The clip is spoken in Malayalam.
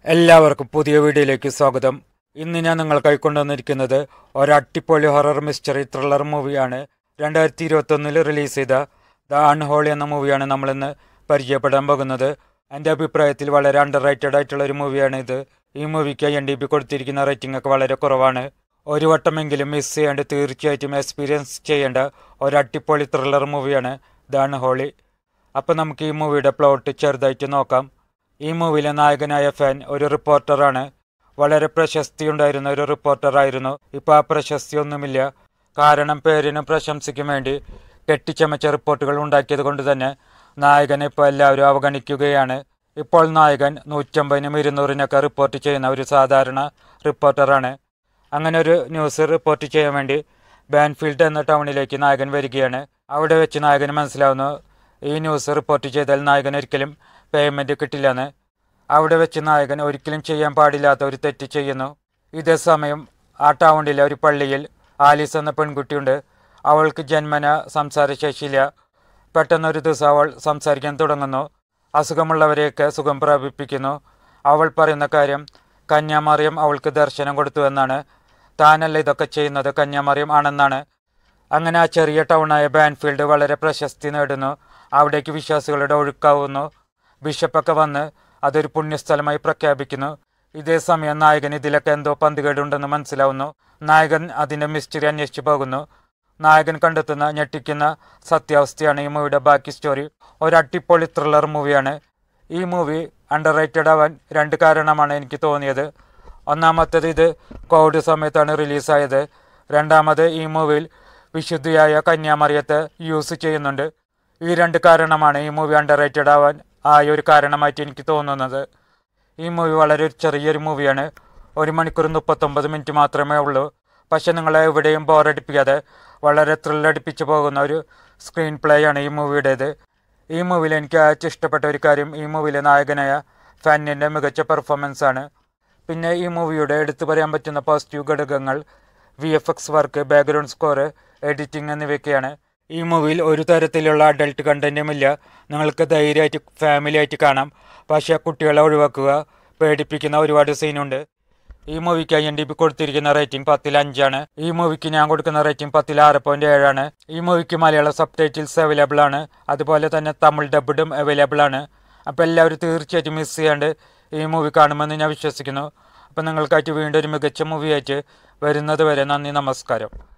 എല്ലാവർക്കും പുതിയ വീഡിയോയിലേക്ക് സ്വാഗതം ഇന്ന് ഞാൻ നിങ്ങൾക്കായി കൊണ്ടുവന്നിരിക്കുന്നത് ഒരു അട്ടിപ്പൊളി ഹൊറർ മിസ്റ്ററി ത്രില്ലർ മൂവിയാണ് രണ്ടായിരത്തി ഇരുപത്തൊന്നിൽ റിലീസ് ചെയ്ത ദ അൺഹോളി എന്ന മൂവിയാണ് നമ്മളിന്ന് പരിചയപ്പെടാൻ പോകുന്നത് എൻ്റെ അഭിപ്രായത്തിൽ വളരെ അണ്ടർ റേറ്റഡ് ആയിട്ടുള്ള ഒരു മൂവിയാണ് ഇത് ഈ മൂവിക്ക് എൻ ഡി ബി കൊടുത്തിരിക്കുന്ന റേറ്റിംഗ് ഒക്കെ വളരെ കുറവാണ് ഒരു വട്ടമെങ്കിലും മിസ് ചെയ്യാണ്ട് തീർച്ചയായിട്ടും എക്സ്പീരിയൻസ് ചെയ്യേണ്ട ഒരു അട്ടിപ്പൊളി ത്രില്ലർ മൂവിയാണ് ദ അൺഹോളി അപ്പം നമുക്ക് ഈ മൂവിയുടെ പ്ലോട്ട് ചെറുതായിട്ട് നോക്കാം ഈ മൂവിയിലെ നായകനായ ഫാൻ ഒരു റിപ്പോർട്ടറാണ് വളരെ പ്രശസ്തിയുണ്ടായിരുന്ന ഒരു റിപ്പോർട്ടറായിരുന്നു ഇപ്പോൾ ആ പ്രശസ്തി ഒന്നുമില്ല കാരണം പേരിനും പ്രശംസയ്ക്കും വേണ്ടി കെട്ടിച്ചമച്ച റിപ്പോർട്ടുകൾ ഉണ്ടാക്കിയത് കൊണ്ട് തന്നെ നായകനെ ഇപ്പോൾ എല്ലാവരും അവഗണിക്കുകയാണ് ഇപ്പോൾ നായകൻ നൂറ്റമ്പതിനും ഇരുന്നൂറിനൊക്കെ റിപ്പോർട്ട് ചെയ്യുന്ന ഒരു സാധാരണ റിപ്പോർട്ടറാണ് അങ്ങനെ ഒരു ന്യൂസ് റിപ്പോർട്ട് ചെയ്യാൻ വേണ്ടി ബാൻഫീൽഡ് എന്ന ടൗണിലേക്ക് നായകൻ വരികയാണ് അവിടെ വെച്ച് നായകന് മനസ്സിലാവുന്നു ഈ ന്യൂസ് റിപ്പോർട്ട് ചെയ്താൽ നായകൻ ഒരിക്കലും പേയ്മെൻറ്റ് കിട്ടില്ലെന്ന് അവിടെ വെച്ച് നായകൻ ഒരിക്കലും ചെയ്യാൻ പാടില്ലാത്ത ഒരു തെറ്റ് ചെയ്യുന്നു ഇതേ സമയം ആ ടൗണിലെ ഒരു പള്ളിയിൽ ആലീസ് എന്ന പെൺകുട്ടിയുണ്ട് അവൾക്ക് ജന്മന സംസാരശേഷിയില്ല പെട്ടെന്നൊരു ദിവസം അവൾ സംസാരിക്കാൻ തുടങ്ങുന്നു അസുഖമുള്ളവരെയൊക്കെ സുഖം പ്രാപിപ്പിക്കുന്നു അവൾ പറയുന്ന കാര്യം കന്യാമറിയം അവൾക്ക് ദർശനം കൊടുത്തു എന്നാണ് താനല്ല ഇതൊക്കെ ചെയ്യുന്നത് കന്യാമറിയം ആണെന്നാണ് അങ്ങനെ ആ ചെറിയ ടൗണായ ബാൻഫീൽഡ് വളരെ പ്രശസ്തി നേടുന്നു അവിടേക്ക് വിശ്വാസികളുടെ ഒഴുക്കാവുന്നു ബിഷപ്പൊക്കെ വന്ന് അതൊരു പുണ്യസ്ഥലമായി പ്രഖ്യാപിക്കുന്നു ഇതേ സമയം നായകൻ ഇതിലൊക്കെ എന്തോ പന്തുകേടുണ്ടെന്ന് മനസ്സിലാവുന്നു നായകൻ അതിൻ്റെ മിസ്റ്ററി അന്വേഷിച്ചു പോകുന്നു നായകൻ കണ്ടെത്തുന്ന ഞെട്ടിക്കുന്ന സത്യാവസ്ഥയാണ് ഈ മൂവിയുടെ ബാക്കി സ്റ്റോറി ഒരു അട്ടിപ്പൊളി ത്രില്ലർ മൂവിയാണ് ഈ മൂവി അണ്ടർ റേറ്റഡ് ആവാൻ രണ്ട് കാരണമാണ് എനിക്ക് തോന്നിയത് ഒന്നാമത്തേത് ഇത് കോവിഡ് സമയത്താണ് റിലീസായത് രണ്ടാമത് ഈ മൂവിയിൽ വിശുദ്ധിയായ കന്യാമറിയത്തെ യൂസ് ചെയ്യുന്നുണ്ട് ഈ രണ്ട് കാരണമാണ് ഈ മൂവി അണ്ടർ റേറ്റഡ് ആവാൻ ആയ ഒരു കാരണമായിട്ട് എനിക്ക് തോന്നുന്നത് ഈ മൂവി വളരെ ഒരു ചെറിയൊരു മൂവിയാണ് ഒരു മണിക്കൂർ മുപ്പത്തൊമ്പത് മിനിറ്റ് മാത്രമേ ഉള്ളൂ പക്ഷെ നിങ്ങളെ എവിടെയും ബോറടിപ്പിക്കാതെ വളരെ ത്രില്ലടിപ്പിച്ച് പോകുന്ന ഒരു സ്ക്രീൻ പ്ലേ ആണ് ഈ മൂവിയുടേത് ഈ മൂവിയിൽ എനിക്ക് ഏറ്റവും ഇഷ്ടപ്പെട്ട ഒരു കാര്യം ഈ മൂവിയിലെ നായകനായ ഫാനിൻ്റെ മികച്ച പെർഫോമൻസ് ആണ് പിന്നെ ഈ മൂവിയുടെ എടുത്തു പറയാൻ പറ്റുന്ന പോസിറ്റീവ് ഘടകങ്ങൾ V F X work background score editing എന്നിവയൊക്കെയാണ് ഈ മൂവിയിൽ ഒരു തരത്തിലുള്ള അഡൽട്ട് കണ്ടന്റുമില്ല നിങ്ങൾക്ക് ധൈര്യമായിട്ട് ഫാമിലി ആയിട്ട് കാണാം പക്ഷേ കുട്ടികളെ ഒഴിവാക്കുക പേടിപ്പിക്കുന്ന ഒരുപാട് സീനുണ്ട് ഈ മൂവിക്ക് ഐ എൻ ഡി ബി കൊടുത്തിരിക്കുന്ന റേറ്റിംഗ് പത്തിൽ അഞ്ചാണ് ഈ മൂവിക്ക് ഞാൻ കൊടുക്കുന്ന റേറ്റിംഗ് പത്തിൽ ആറ് പോയിന്റ് ഏഴാണ് ഈ മൂവിക്ക് മലയാള സബ് ടൈറ്റിൽസ് അവൈലബിൾ ആണ് അതുപോലെ തന്നെ തമിഴ് ഡബിഡും അവൈലബിൾ ആണ് അപ്പോൾ എല്ലാവരും തീർച്ചയായിട്ടും മിസ് ചെയ്യാണ്ട് ഈ മൂവി കാണുമെന്ന് ഞാൻ വിശ്വസിക്കുന്നു അപ്പോൾ നിങ്ങൾക്കായിട്ട് വീണ്ടും ഒരു മികച്ച മൂവിയായിട്ട് വരുന്നത് വരെ നന്ദി നമസ്കാരം